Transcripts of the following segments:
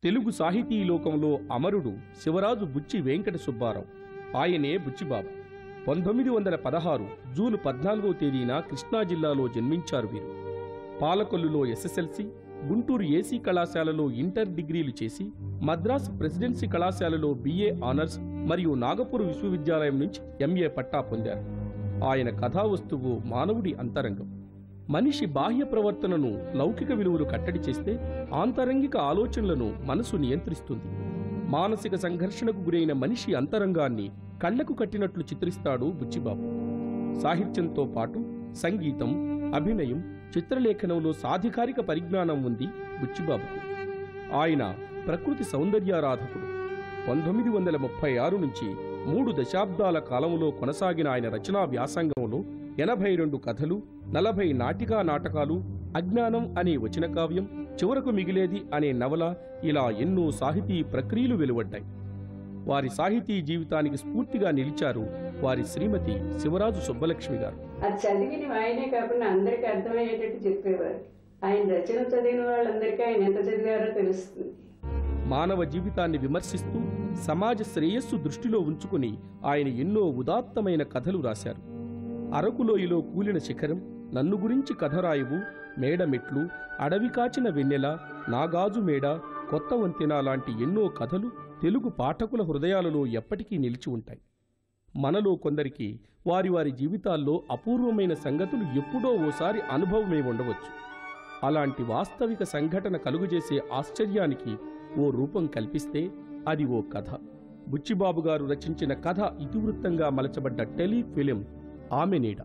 తెలుగు సాహితీ లోకంలో అమరుడు శివరాజు బుచ్చి వెంకట సుబ్బారావు ఆయనే బుచ్చిబాబు పంతొమ్మిది వందల పదహారు జూన్ పద్నాలుగవ తేదీన కృష్ణా జిల్లాలో జన్మించారు వీరు పాలకొల్లులో ఎస్ఎస్ఎల్సి గుంటూరు ఏసీ కళాశాలలో ఇంటర్ డిగ్రీలు చేసి మద్రాసు ప్రెసిడెన్సీ కళాశాలలో బిఏ ఆనర్స్ మరియు నాగపూర్ విశ్వవిద్యాలయం నుంచి ఎంఏ పట్టా పొందారు ఆయన కథా వస్తువు మానవుడి అంతరంగం మనిషి బాహ్య ప్రవర్తనను లౌకిక విలువలు కట్టడి చేస్తే ఆంతరంగిక ఆలోచనలను మనసు నియంత్రిస్తుంది మానసిక సంఘర్షణకు గురైన మనిషి అంతరంగాన్ని కళ్లకు కట్టినట్లు చిత్రిస్తాడు బుచ్చిబాబు సాహిత్యంతో పాటు సంగీతం అభినయం చిత్రలేఖనంలో సాధికారిక పరిజ్ఞానం ఉంది బుచ్చిబాబుకు ఆయన ప్రకృతి సౌందర్యారాధకుడు పంతొమ్మిది వందల ముప్పై ఆరు నుంచి మూడు దశాబ్దాల కాలంలో కొనసాగిన ఆయన రచనా వ్యాసంగంలో ఎనభై రెండు కథలు నలభై నాటికా నాటకాలు అజ్ఞానం అనే వచన కావ్యం చివరకు మిగిలేది అనే నవల ఇలా ఎన్నో సాహితీ ప్రక్రియలు వెలువడ్డాయి వారి సాహితీ జీవితానికి స్ఫూర్తిగా నిలిచారు వారి శ్రీమతి శివరాజు సుబ్బలక్ష్మి గారు అది చదివిన ఆయనే కాకుండా అందరికీ అర్థమయ్యేటట్టు చెప్పేవారు ఆయన రచన చదివిన వాళ్ళందరికీ ఆయన ఎంత చదివారో తెలుస్తుంది మానవ జీవితాన్ని విమర్శిస్తూ సమాజ శ్రేయస్సు దృష్టిలో ఉంచుకుని ఆయన ఎన్నో ఉదాత్తమైన కథలు రాశారు అరకులోయలో కూలిన శిఖరం నన్ను గురించి కథ రాయవు మేడమెట్లు అడవి కాచిన వెన్నెల నాగాజు మేడ కొత్త వంతెన లాంటి ఎన్నో కథలు తెలుగు పాఠకుల హృదయాలలో ఎప్పటికీ నిలిచి ఉంటాయి మనలో కొందరికి వారి వారి జీవితాల్లో అపూర్వమైన సంగతులు ఎప్పుడో ఓసారి అనుభవమే ఉండవచ్చు అలాంటి వాస్తవిక సంఘటన కలుగజేసే ఆశ్చర్యానికి ఓ రూపం కల్పిస్తే అది ఓ కథ బుచ్చిబాబు గారు రచించిన కథ ఇతివృత్తంగా మలచబడ్డ టెలిఫిలిం ఆమె నీడ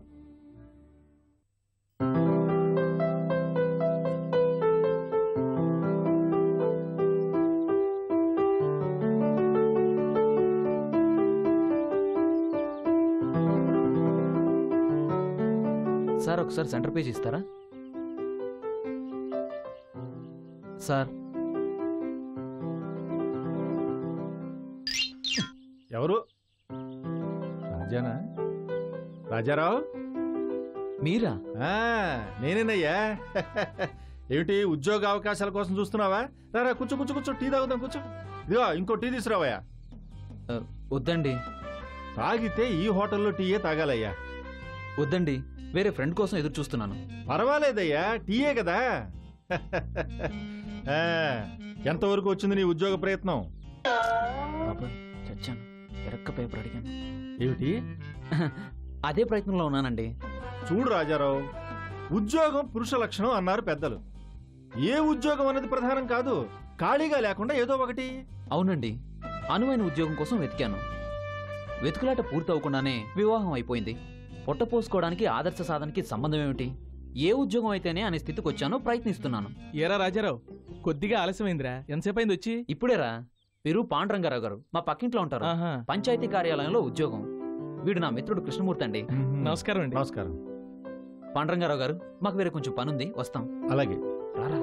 సార్ ఒకసారి సెంటర్ పేజ్ ఇస్తారా సార్ ఎవరు రాజానా రాజారావు మీరా ఆ, నేనేనయ్యా ఏమిటి ఉద్యోగ అవకాశాల కోసం చూస్తున్నావా రారా కూర్చో కూర్చో కూర్చో టీ తాగుదాం కూర్చో ఇదిగో ఇంకో టీ తీసుకురావయ్యా ఆ, వద్దండి తాగితే ఈ హోటల్లో టీయే తాగాలయ్యా వద్దండి వేరే ఫ్రెండ్ కోసం ఎదురు చూస్తున్నాను పర్వాలేదయ్యా టీయే కదా ఆ, ఎంతవరకు వచ్చింది నీ ఉద్యోగ ప్రయత్నం బాబోయ్ చచ్చాను ఎరక్క పేపర్ అడిగాను ఏమిటి అదే ప్రయత్నంలో ఉన్నానండి చూడు రాజారావు ఉద్యోగం పురుష లక్షణం అన్నారు పెద్దలు ఏ ఉద్యోగం అనేది ప్రధానం కాదు ఖాళీగా లేకుండా ఏదో ఒకటి అవునండి అనువైన ఉద్యోగం కోసం వెతికాను వెతుకులాట పూర్తవకుండానే వివాహం అయిపోయింది పొట్ట పోసుకోవడానికి ఆదర్శ సాధనకి సంబంధం ఏమిటి ఏ ఉద్యోగం అయితేనే అనే స్థితికి వచ్చానో ప్రయత్నిస్తున్నాను ఏరా రాజారావు కొద్దిగా ఆలస్యమైందిరా ఎంతసేపు అయింది వచ్చి ఇప్పుడేరా వీరు పాండురంగారావు గారు మా పక్కింట్లో ఉంటారు ఆహా పంచాయతీ కార్యాలయంలో ఉద్యోగం వీడు నా మిత్రుడు కృష్ణమూర్తి అండి నమస్కారం అండి నమస్కారం పాండురంగారావు గారు మాకు వేరే కొంచెం పనుంది వస్తాం అలాగే రారా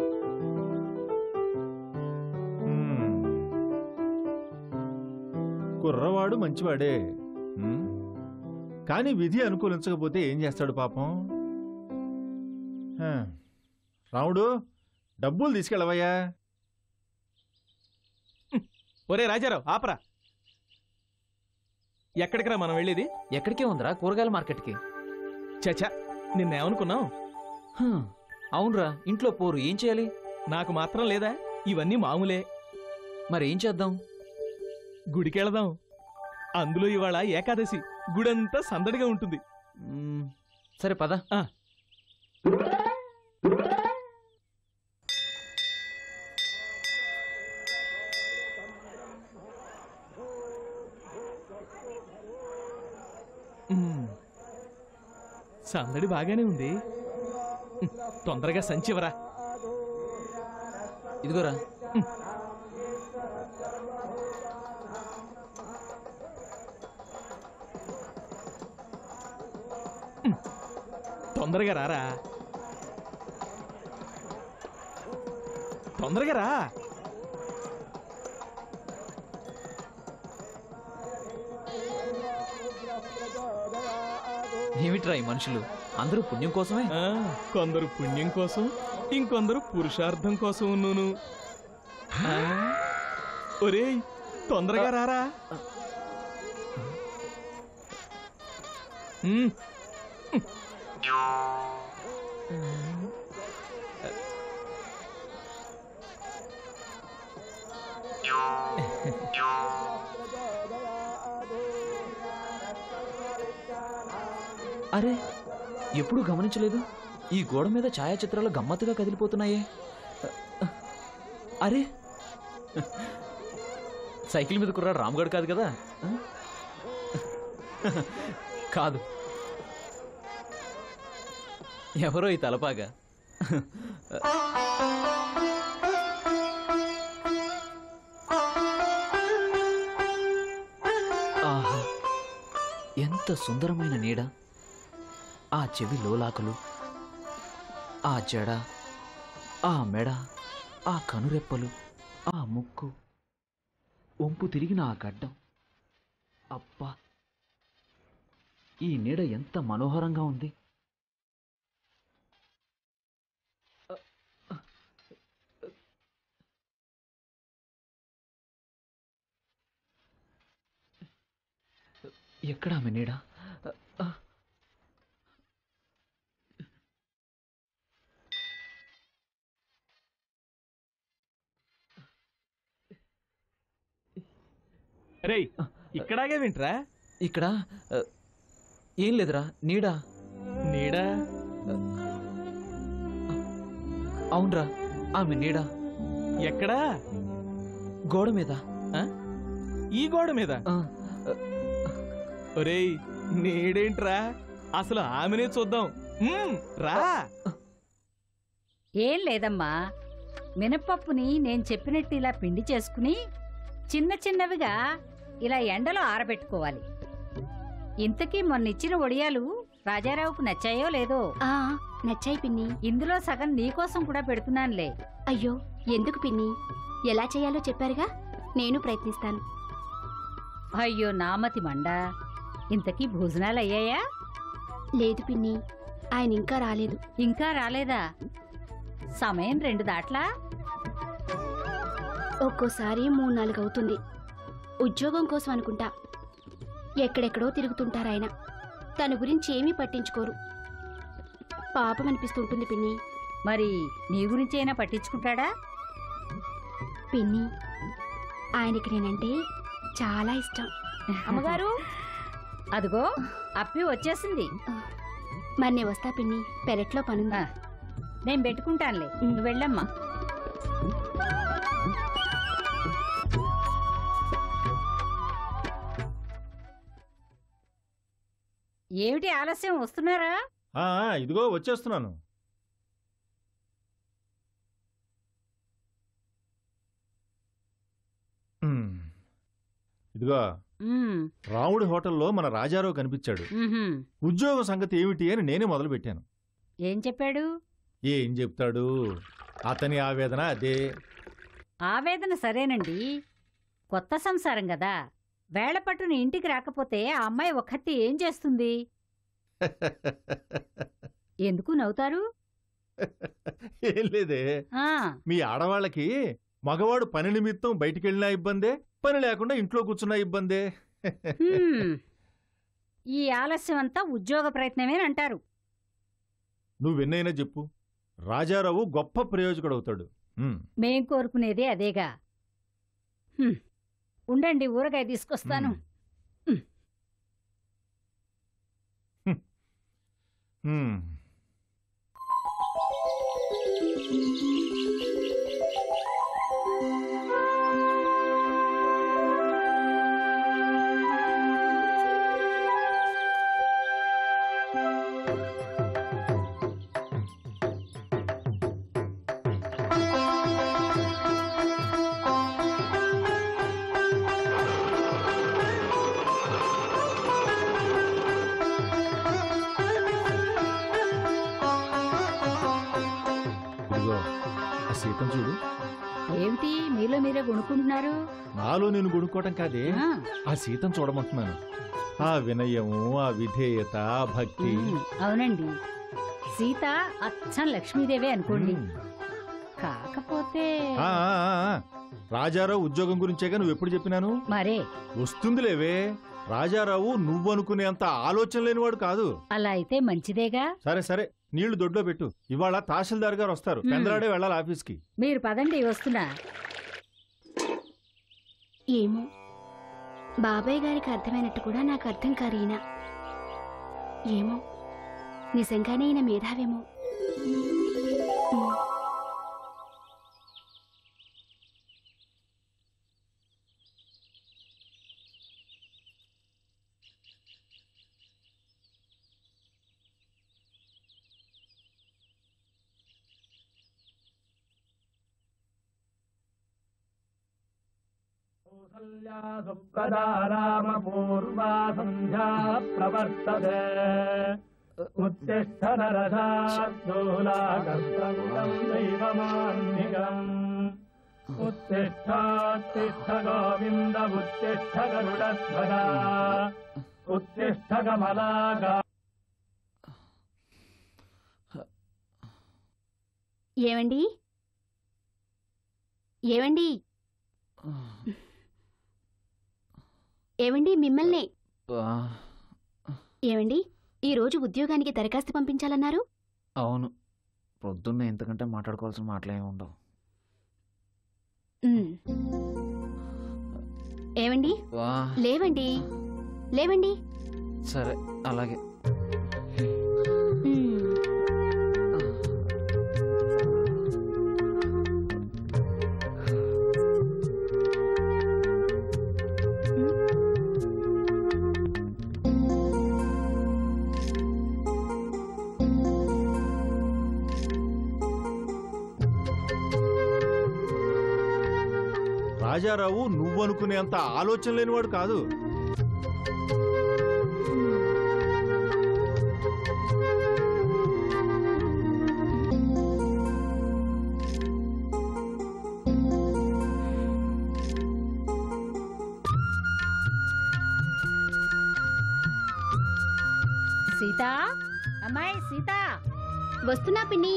మ్మ్. కుర్రవాడు మంచివాడే మ్మ్. కానీ విధి అనుకూలించకపోతే ఏం చేస్తాడు పాపం హ. రాముడు డబ్బులు తీసుకెళ్ళవయ్యా ఒరే రాజారావు ఆపరా ఎక్కడికి రా మనం వెళ్ళేది ఎక్కడికే ఉందిరా కూరగాయల మార్కెట్కి చచా నిన్నేమనుకున్నావు హ్మ్, అవునరా ఇంట్లో పోరు ఏం చేయాలి నాకు మాత్రం లేదా ఇవన్నీ మామూలే మరి ఏం చేద్దాం గుడికెళదాం అందులో ఇవాళ ఏకాదశి గుడంతా సందడిగా ఉంటుంది మ్మ్, సరే పద ఆ. మ్మ్. సందడి బాగానే ఉంది మ్మ్. తొందరగా సంచివరా ఇదిగోరా తొందరగా రారా తొందరగా రా ఏమిట్రా ఈ మనుషులు అందరూ పుణ్యం కోసమే ఆ, కొందరు పుణ్యం కోసం ఇంకొందరు పురుషార్థం కోసం ఉన్నూను ఆ, ఒరేయ్ తొందరగా రారా ఉమ్, అరే ఎప్పుడు గమనించలేదు ఈ గోడ మీద ఛాయాచిత్రాలు గమ్మత్తుగా కదిలిపోతున్నాయే అరే సైకిల్ మీద కుర్రాడు రామ్గఢ్ కాదు కదా కాదు ఎవరో ఈ తలపాగా ఆహా ఎంత సుందరమైన నీడ ఆ చెవి లోలాకులు ఆ జడ ఆ మెడ ఆ కనురెప్పలు ఆ ముక్కు వంపు తిరిగిన ఆ గడ్డం అబ్బా ఈ నీడ ఎంత మనోహరంగా ఉంది ఎక్కడ ఆమె నీడ రేయ్ ఇక్కడాగే వింట్రా ఇక్కడ ఆ, ఏం లేదురా నీడ నీడా అవునరా ఆమె నీడ ఎక్కడా గోడ మీద ఆ? ఈ గోడ మీద ఆ, ఒరేయ్ నీడేంట్రా అసలు ఆమెనే చూద్దాం ఉమ్, రా ఏం లేదమ్మా మినపప్పుని నేను చెప్పినట్టు ఇలా పిండి చేసుకుని చిన్న చిన్నవిగా ఇలా ఎండలో ఆరబెట్టుకోవాలి ఇంతకీ మొన్న ఇచ్చిన వడియాలు రాజారావుకు నచ్చాయో లేదో ఆ నచ్చాయి పిన్ని ఇందులో సగం నీకోసం కూడా పెడుతున్నానులే అయ్యో ఎందుకు పిన్ని ఎలా చేయాలో చెప్పారుగా నేను ప్రయత్నిస్తాను అయ్యో నామతి మండ ఇంతకీ భోజనాలు అయ్యాయా లేదు పిన్ని ఆయన ఇంకా రాలేదు ఇంకా రాలేదా సమయం రెండు దాట్లా ఒక్కోసారి మూడు నాలుగు అవుతుంది ఉద్యోగం కోసం అనుకుంటా ఎక్కడెక్కడో తిరుగుతుంటారు ఆయన తన గురించి ఏమీ పట్టించుకోరు పాపం అనిపిస్తుంటుంది పిన్ని మరి నీ గురించైనా పట్టించుకుంటాడా పిన్ని ఆయనకి నేనంటే చాలా ఇష్టం అమ్మగారు అదిగో అప్పి వచ్చేసింది మరి నేను వస్తా పిన్ని పెరట్లో పనుందా ఆ, నేను పెట్టుకుంటానులే నువ్వు వెళ్ళమ్మా ఏమిటి ఆలస్యం వస్తున్నారా ఆ, ఆ, ఇదిగో వచ్చేస్తున్నాను ఉమ్. ఇదిగో ఉమ్, రాముడి హోటల్లో మన రాజారావు కనిపించాడు ఉహుం. ఉద్యోగం సంగతి ఏమిటి అని నేనే మొదలు పెట్టాను ఏం చెప్పాడు ఏం చెప్తాడు అతని ఆవేదన అదే ఆవేదన సరేనండి కొత్త సంసారం కదా వేళ పట్టున ఇంటికి రాకపోతే ఆ అమ్మాయి ఒక్కతి ఏం చేస్తుంది ఎందుకు నవ్వుతారు ఏం లేదే ఆ మీ ఆడవాళ్ళకి మగవాడు పని నిమిత్తం బయటికి వెళ్ళినా ఇబ్బందే పని లేకుండా ఇంట్లో కూర్చున్నా ఇబ్బందే హ్మ్. ఈ ఆలస్యం అంతా ఉద్యోగ ప్రయత్నమే అంటారు నువ్వెన్నైనా చెప్పు రాజారావు గొప్ప ప్రయోజకుడు అవుతాడు ఉమ్. మేం కోరుకునేదే అదేగా హ్మ్. ఉండండి ఊరగాయ తీసుకొస్తాను ఉమ్. ఇదిగో ఆ సీతం చూడు ఏమిటి మీలో మీరే కొనుక్కుంటున్నారు నాలో నేను కొనుక్కోవటం కాదే ఆ, ఆ సీతం చూడమంటున్నాను ఆ వినయము ఆ విధేయత ఆ భక్తి ఉమ్, అవునండి సీత అచ్చం లక్ష్మీదేవే అనుకోండి ఉమ్. కాకపోతే ఆ, ఆ, ఆ, ఆ. రాజారావు ఉద్యోగం గురించేగా నువ్వు ఎప్పుడు చెప్పినాను మరే వస్తుందిలేవే రాజారావు నువ్వు అనుకునేంత ఆలోచన లేనివాడు కాదు అలా అయితే మంచిదేగా సరే సరే నీళ్లు దొడ్లో పెట్టు ఇవాళ తహసీల్దార్ గారు వస్తారు హ్మ్. పెందరాడే వెళ్ళాలి ఆఫీస్కి మీరు పదండి వస్తున్నా ఏమో బాబాయ్ గారికి అర్థమైనట్టు కూడా నాకు అర్థం కారు ఈయన ఏమో నిజంగానే ఈయన మేధావేమో ఉమ్. सुप्रदारामपूर्वा सन्ध्या प्रवर्तते उत्तिष्ठ नरसार्दूलाकर्तव्यम् दैवमान्निकम् उत्तिष्ठात्तिष्ठ गोविन्द उत्तिष्ठ गरुडध्वजा उत्तिष्ठ कमलागा ఏమండి ఏమండి ఏమండి మిమ్మల్ని ఆ, ఏమండి ఈ రోజు ఉద్యోగానికి దరఖాస్తు పంపించాలన్నారు అవును పొద్దున్నే ఎంతకంటే మాట్లాడుకోవాల్సిన మాటలేమి ఉండవు ఉమ్. ఏమండి వా, లేవండి లేవండి సరే అలాగే ఉమ్. రాజారావు నువ్వు అనుకునేంత ఆలోచన లేనివాడు కాదు సీత అమ్మాయి సీత వస్తున్నా పిన్ని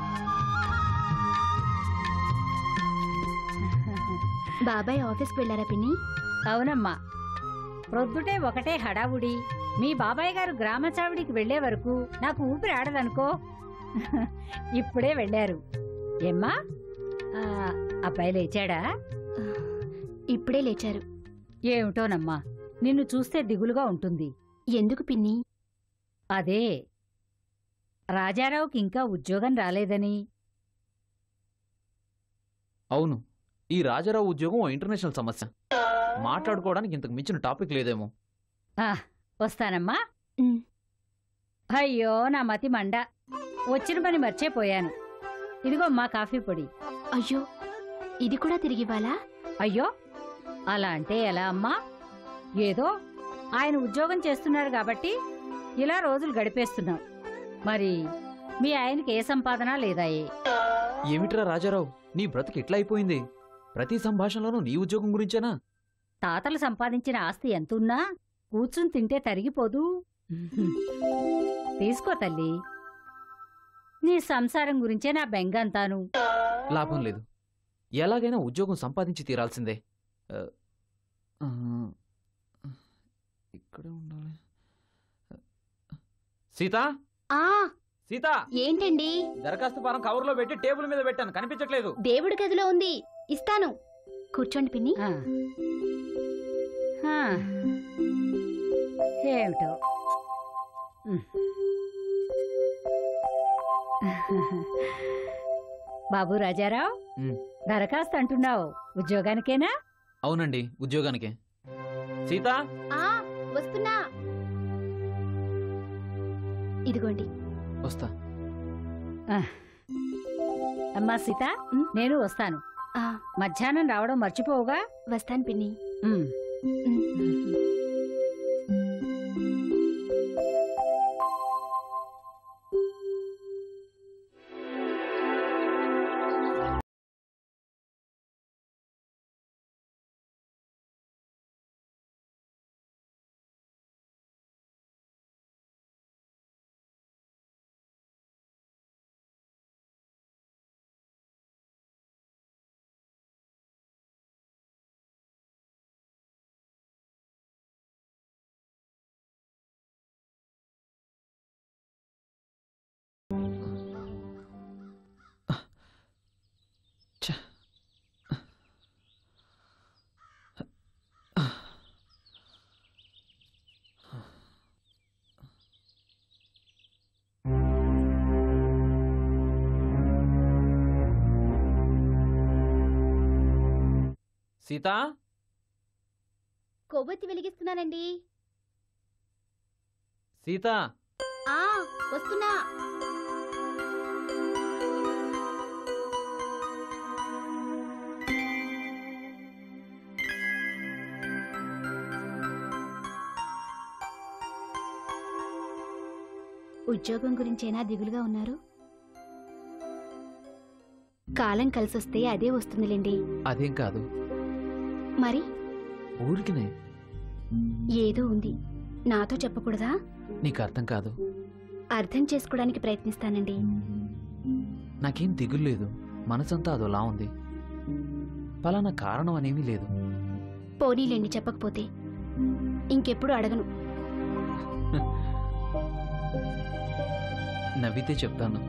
బాబాయ్ ఆఫీస్కి వెళ్ళారా పిన్ని అవునమ్మా ప్రొద్దుటే ఒకటే హడావుడి మీ బాబాయ్ గారు గ్రామ చావిడికి వెళ్లే వరకు నాకు ఊపిరి ఆడదనుకో ఇప్పుడే వెళ్ళారు ఏమ్మా ఆ, అబ్బాయి లేచాడా ఇప్పుడే లేచారు ఏమిటోనమ్మా నిన్ను చూస్తే దిగులుగా ఉంటుంది ఎందుకు పిన్ని అదే రాజారావుకి ఇంకా ఉద్యోగం రాలేదని అవును ఈ రాజారావు ఉద్యోగం ఓ ఇంటర్నేషనల్ సమస్య మాట్లాడుకోవడానికి ఇంతకు మించిన టాపిక్ లేదేమో ఆ, వస్తానమ్మా ఉమ్. అయ్యో నా మతి మండ వచ్చిన పని మర్చిపోయాను ఇదిగో మా కాఫీ పొడి అయ్యో ఇది కూడా తిరిగివ్వాలా అయ్యో అలా అంటే ఎలా అమ్మా ఏదో ఆయన ఉద్యోగం చేస్తున్నారు కాబట్టి ఇలా రోజులు గడిపేస్తున్నాం మరి మీ ఆయనకి ఏ సంపాదన లేదాయే ఏమిట్రా రాజారావు నీ బ్రతికి ఎట్లా అయిపోయింది ప్రతి సంభాషణలోనూ నీ ఉద్యోగం గురించేనా తాతలు సంపాదించిన ఆస్తి ఎంతున్నా కూర్చుని తింటే తరిగిపోదు తీసుకో తల్లి నీ సంసారం గురించే నా బెంగ అంతాను లాభం లేదు ఎలాగైనా ఉద్యోగం సంపాదించి తీరాల్సిందే ఆ, ఆ, ఇక్కడే ఉండాలి సీత ఆ సీత ఏంటండి దరఖాస్తు ఫారం కవర్లో పెట్టి టేబుల్ మీద పెట్టాను కనిపించట్లేదు దేవుడి గదిలో ఉంది ఇస్తాను కూర్చోండి పిన్ని ఆ. ఆ. ఏమిటో ఉమ్. బాబు రాజారావు ఉమ్. దరఖాస్తు అంటున్నావు ఉద్యోగానికేనా అవునండి ఉద్యోగానికి సీత ఆ వస్తున్నా ఇదిగోండి వస్తా అమ్మా సీత నేను వస్తాను ఆ మధ్యాహ్నం రావడం మర్చిపోవుగా వస్తాను పిన్ని ఉమ్. ఉమ్. సీత కొవ్వొత్తి వెలిగిస్తున్నానండి సీత ఆ వస్తున్నా ఉద్యోగం గురించేనా దిగులుగా ఉన్నారు కాలం కలిసొస్తే అదే వస్తుందిలేండి అదేం కాదు మరి ఊరికినే ఏదో ఉంది నాతో చెప్పకూడదా నీకు అర్థం కాదు అర్థం చేసుకోవడానికి ప్రయత్నిస్తానండి నాకేం దిగులు లేదు మనసంతా అదోలా ఉంది పలానా కారణం అనేమీ లేదు పోనీలేండి చెప్పకపోతే ఇంకెప్పుడు అడగను నవ్వితే చెప్తాను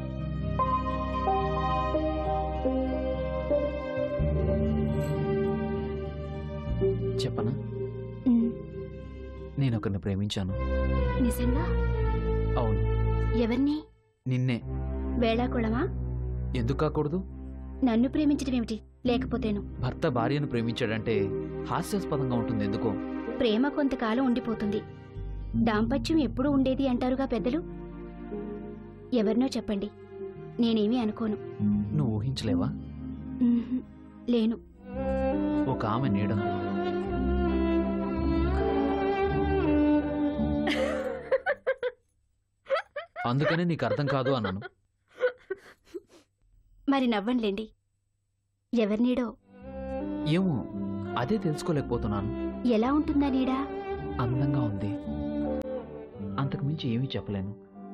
చెప్పనా ఉమ్, నేను ఒకరిని ప్రేమించాను నిజంగా అవును ఎవరిని నిన్నే వేళాకుళమా ఎందుకు కాకూడదు నన్ను ప్రేమించడం ఏమిటి లేకపోతేను భర్త భార్యను ప్రేమించాడంటే హాస్యాస్పదంగా ఉంటుంది ఎందుకో ప్రేమ కొంతకాలం ఉండిపోతుంది దాంపత్యం ఎప్పుడు ఉండేది అంటారుగా పెద్దలు ఎవరినో చెప్పండి నేనేమీ అనుకోను నువ్వు ఊహించలేవా ఉహుం, లేను ఒక ఆమె నీడంది అందుకనే నీకు అర్థం కాదు అన్నాను మరి నవ్వండిలేండి ఎవరినీడో ఏమో అదే తెలుసుకోలేకపోతున్నాను ఎలా ఉంటుందా నీడా అందంగా ఉంది అంతకు మించి ఏమీ చెప్పలేను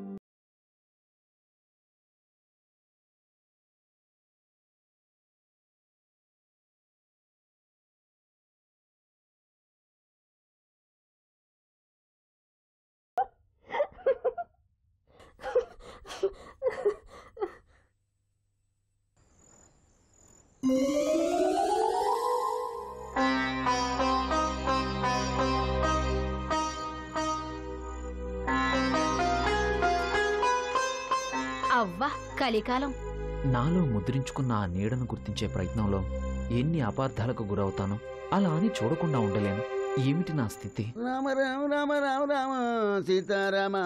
అవ్వా కలికాలం నాలో ముద్రించుకున్న ఆ నీడను గుర్తించే ప్రయత్నంలో ఎన్ని అపార్థాలకు గురవుతానో అలా అని చూడకుండా ఉండలేను ఏమిటి నా స్థితి రామ రామ రామ రామ రామ సీతారామ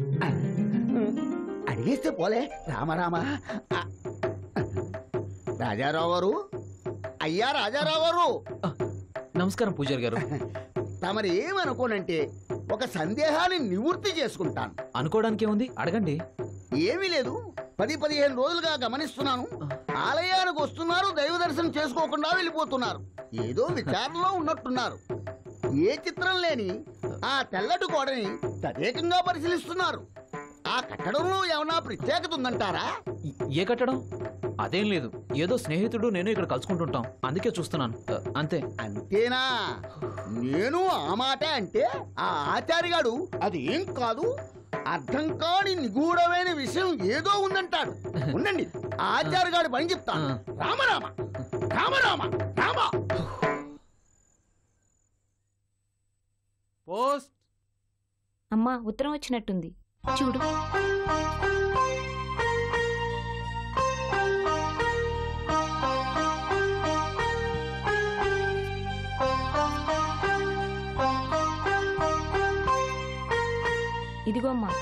అడిగేస్తే పోలే రామ రామ ఆ. రాజారావు గారు అయ్యా రాజారావు గారు నమస్కారం పూజారి గారు తమరు ఏమనుకోనంటే ఒక సందేహాన్ని నివృత్తి చేసుకుంటాను అనుకోవడానికి ఏముంది అడగండి ఏమీ లేదు పది పదిహేను రోజులుగా గమనిస్తున్నాను ఆలయానికి వస్తున్నారు దైవ దర్శనం చేసుకోకుండా వెళ్ళిపోతున్నారు ఏదో విచారణలో ఉన్నట్టున్నారు ఏ చిత్రం లేని ఆ తెల్లటి గోడని తదేకంగా పరిశీలిస్తున్నారు ఆ కట్టడంలో ఏమైనా ప్రత్యేకత ఉందంటారా ఈ- ఏ కట్టడం అదేం లేదు ఏదో స్నేహితుడు నేను ఇక్కడ కలుసుకుంటుంటాం అందుకే చూస్తున్నాను అ, అంతే అంతేనా నేను ఆ మాట అంటే ఆ ఆచార్యగాడు అది ఏం కాదు అర్థం కాని నిగూఢమైన విషయం ఏదో ఉందంటాడు ఉండండి ఆ ఆచార్యగాడు పని చెప్తాను రామరామ రామరామ రామ పోస్ట్ అమ్మా ఉత్తరం వచ్చినట్టుంది చూడు ఇదిగో అమ్మా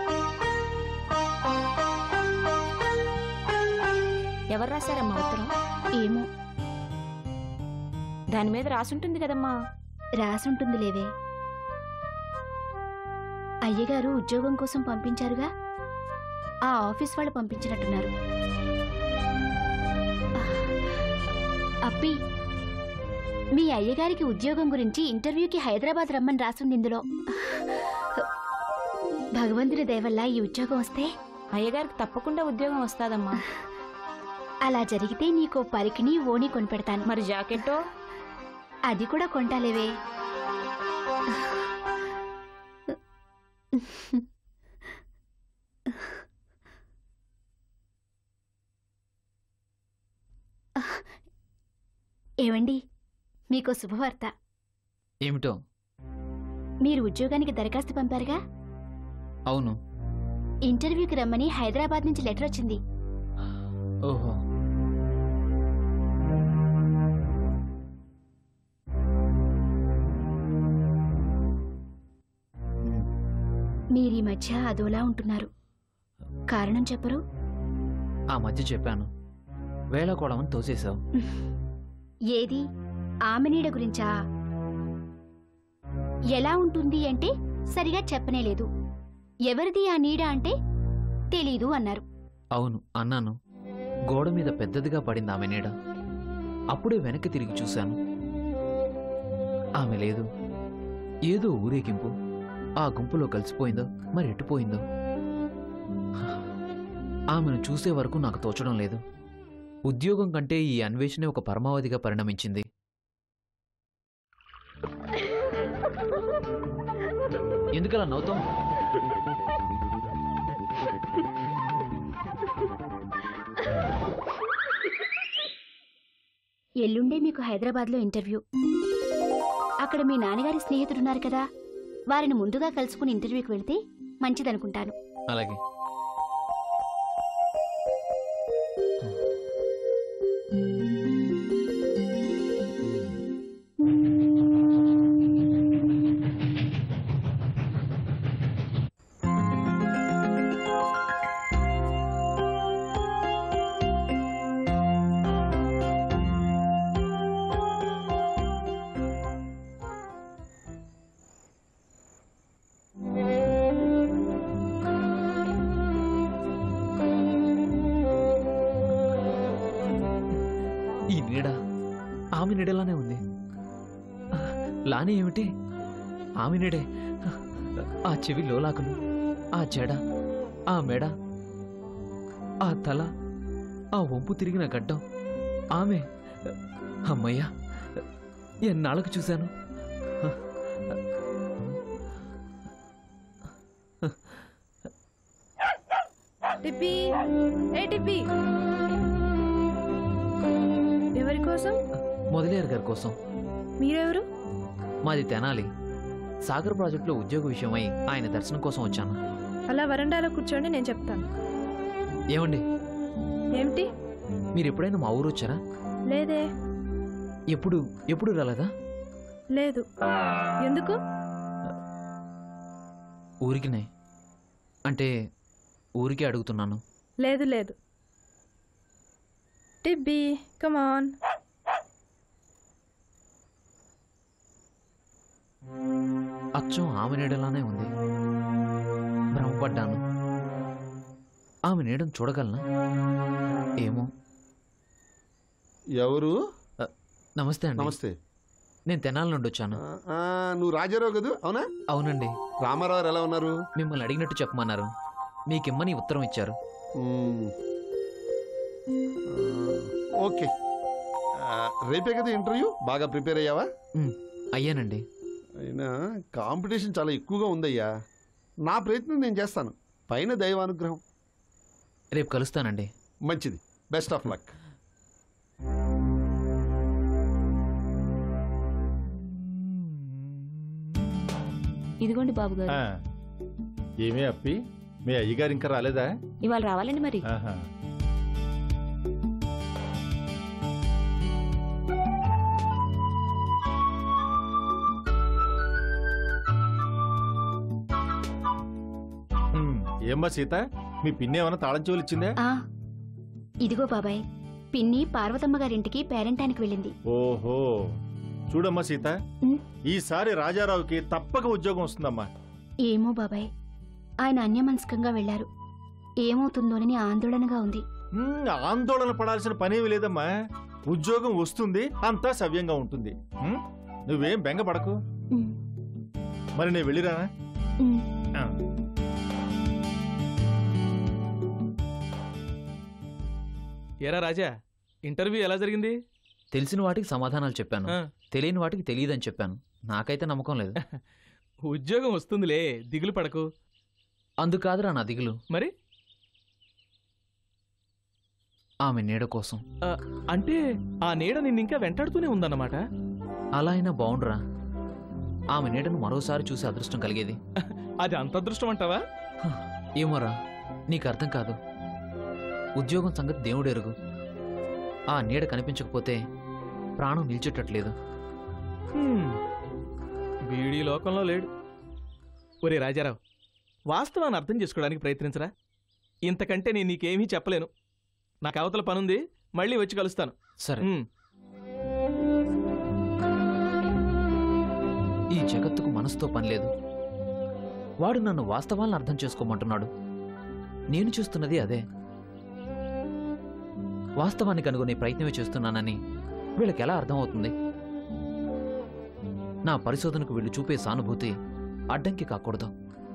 ఎవరు రాశారమ్మా ఉత్తరం ఏమో దాని మీద రాసుంటుంది కదమ్మా రాసుంటుంది లేవే అయ్యగారు ఉద్యోగం కోసం పంపించారుగా ఆ ఆఫీస్ వాళ్ళు పంపించినట్టున్నారు అప్పి మీ అయ్యగారికి ఉద్యోగం గురించి ఇంటర్వ్యూకి హైదరాబాద్ రమ్మని రాసుంది ఇందులో భగవంతుని దయవల్ల ఈ ఉద్యోగం వస్తే అయ్యగారికి తప్పకుండా ఉద్యోగం వస్తాదమ్మా అలా జరిగితే నీకో పరికిని ఓణి కొనిపెడతాను మరి జాకెట్టో అది కూడా కొంటాలేవే ఏమండి మీకో శుభవార్త ఏమిటో మీరు ఉద్యోగానికి దరఖాస్తు పంపారుగా అవును ఇంటర్వ్యూకి రమ్మని హైదరాబాద్ నుంచి లెటర్ వచ్చింది ఓహో మీరీ మధ్య అదోలా ఉంటున్నారు కారణం చెప్పరు ఆ మధ్య చెప్పాను వేళకోళమని తోసేశావు ఏది ఆమె నీడ గురించా ఎలా ఉంటుంది అంటే సరిగా చెప్పనే లేదు ఎవరిది ఆ నీడ అంటే తెలీదు అన్నారు అవును అన్నాను గోడ మీద పెద్దదిగా పడింది ఆమె నీడ అప్పుడే వెనక్కి తిరిగి చూశాను ఆమె లేదు ఏదో ఊరేగింపు ఆ గుంపులో కలిసిపోయిందో మరి ఎట్టుపోయిందో ఆమెను చూసే వరకు నాకు తోచడం లేదు ఉద్యోగం కంటే ఈ అన్వేషణే ఒక పరమావధిగా పరిణమించింది ఎందుకలా నవ్వుతాం ఎల్లుండే మీకు హైదరాబాద్లో ఇంటర్వ్యూ అక్కడ మీ నాన్నగారి స్నేహితుడున్నారు కదా వారిని ముందుగా కలుసుకుని ఇంటర్వ్యూకి వెళ్తే మంచిదనుకుంటాను అలాగే ఈ నీడ ఆమె నీడలానే ఉంది లాని ఏమిటి ఆమె నీడే ఆ చెవి లోలాకులు ఆ జడ ఆ మెడ ఆ తల ఆ వంపు తిరిగిన గడ్డం ఆమె అమ్మయ్యా ఎన్నాళ్ళకు చూశాను టిప్పి ఏ టిప్పి ఎవరి కోసం మొదలేరు గారి కోసం మీరెవరు మాది తెనాలి సాగర్ ప్రాజెక్టులో ఉద్యోగ విషయమై ఆయన దర్శనం కోసం వచ్చాను అలా వరండాలో కూర్చోండి నేను చెప్తాను ఏమండి ఏమిటి మీరు ఎప్పుడైనా మా ఊరు వచ్చారా లేదే ఎప్పుడు ఎప్పుడు రాలేదా లేదు ఎందుకు ఊరికినే అంటే ఊరికే అడుగుతున్నాను లేదు లేదు టిబ్బీ కమాన్ అచ్చం ఆమె నీడలానే ఉంది భ్రమపడ్డాను ఆమె నీడను చూడగలనా ఏమో ఎవరు నమస్తే అండి నమస్తే నేను తెనాలి నుండి వచ్చాను ఆ, నువ్వు రాజారావు కదా అవునా అవునండి రామారావు గారు ఎలా ఉన్నారు మిమ్మల్ని అడిగినట్టు చెప్పమన్నారు మీకిమ్మని ఉత్తరం ఇచ్చారు మ్మ్. ఆ, ఓకే ఆ, రేపే కదా ఇంటర్వ్యూ బాగా ప్రిపేర్ అయ్యావా అయ్యానండి అయినా కాంపిటీషన్ చాలా ఎక్కువగా ఉందయ్యా నా ప్రయత్నం నేను చేస్తాను పైన దైవానుగ్రహం రేపు కలుస్తానండి మంచిది బెస్ట్ ఆఫ్ లక్ ఇదిగోండి బాబు గారు ఆ, ఏమే అప్పి మీ అయ్యగారు ఇంకా రాలేదా ఇవాళ రావాలండి మరి ఆహా. ఉమ్, ఏమ్మా సీత మీ పిన్ని ఏమైనా తాళం చెవులు ఇచ్చిందే ఆ ఇదిగో బాబాయ్ పిన్ని పార్వతమ్మ గారింటికి పేరెంటానికి వెళ్ళింది ఓహో చూడమ్మా సీత ఉమ్. ఈసారి రాజారావుకి తప్పక ఉద్యోగం వస్తుందమ్మా ఏమో బాబాయ్ ఆయన అన్యమనస్కంగా వెళ్లారు ఏమవుతుందోనని ఆందోళనగా ఉంది ఉమ్, ఆందోళన పడాల్సిన పనేమి లేదమ్మా ఉద్యోగం వస్తుంది అంతా సవ్యంగా ఉంటుంది ఉమ్, నువ్వేం బెంగ పడకు ఉమ్, మరి నేను వెళ్ళిరానా ఉమ్. ఆ. ఏరా రాజా ఇంటర్వ్యూ ఎలా జరిగింది తెలిసిన వాటికి సమాధానాలు చెప్పాను ఆ. తెలియని వాటికి తెలియదని చెప్పాను నాకైతే నమ్మకం లేదు ఉద్యోగం వస్తుందిలే దిగులు పడకు అందుకాదురా నా దిగులు మరి ఆమె నీడ కోసం ఆ, అంటే ఆ నీడ నిన్నింకా వెంటాడుతూనే ఉందన్నమాట అలా అయినా బాగుండురా ఆమె నీడను మరోసారి చూసే అదృష్టం కలిగేది అది అంత అదృష్టం అంటావా ఏమోరా నీకు అర్థం కాదు ఉద్యోగం సంగతి దేవుడు ఎరుగు ఆ నీడ కనిపించకపోతే ప్రాణం నిల్చేటట్లేదు హ్మ్. వీడి లోకంలో లేడు ఒరే రాజారావు వాస్తవాన్ని అర్థం చేసుకోవడానికి ప్రయత్నించరా ఇంతకంటే నేను నీకేమీ చెప్పలేను నాకు అవతల పనుంది మళ్ళీ వచ్చి కలుస్తాను సరే ఉమ్. ఈ జగత్తుకు మనసుతో పని లేదు వాడు నన్ను వాస్తవాలను అర్థం చేసుకోమంటున్నాడు నేను చూస్తున్నది అదే వాస్తవాన్ని కనుగొనే ప్రయత్నమే చేస్తున్నానని వీళ్ళకి ఎలా అర్థమవుతుంది నా పరిశోధనకు వీళ్ళు చూపే సానుభూతి అడ్డంకి కాకూడదు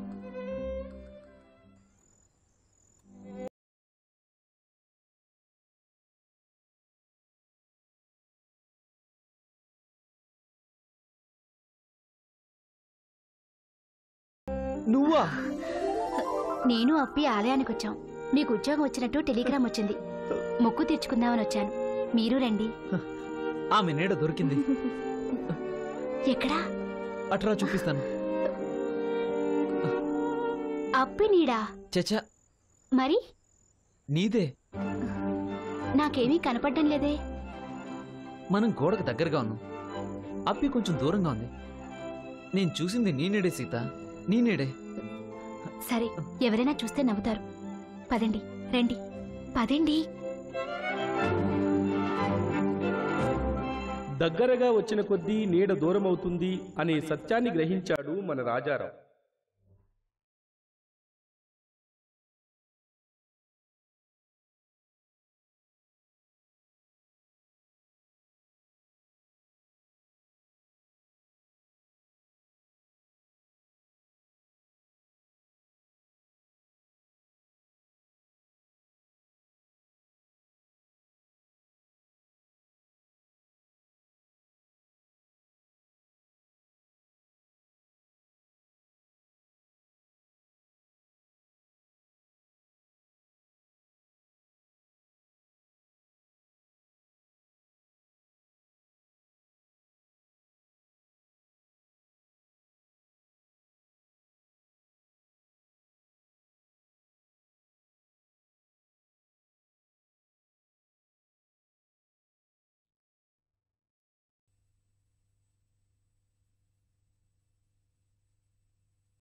నువ్వా నేను అప్పి ఆలయానికి వచ్చాం మీకు ఉద్యోగం వచ్చినట్టు టెలిగ్రామ్ వచ్చింది మొక్కు తీర్చుకుందామని వచ్చాను మీరు రండి ఆమె నీడ దొరికింది ఎక్కడా అట్రా చూపిస్తాను అప్పి నీడా చచా మరి నీదే నాకేమీ కనపడడం లేదే మనం గోడకు దగ్గరగా ఉన్నాం అప్పి కొంచెం దూరంగా ఉంది నేను చూసింది నీ నీడే సీత నీ నీడే సరే ఎవరైనా చూస్తే నవ్వుతారు పదండి రండి పదండి దగ్గరగా వచ్చిన కొద్దీ నీడ దూరమవుతుంది అనే సత్యాన్ని గ్రహించాడు మన రాజారావు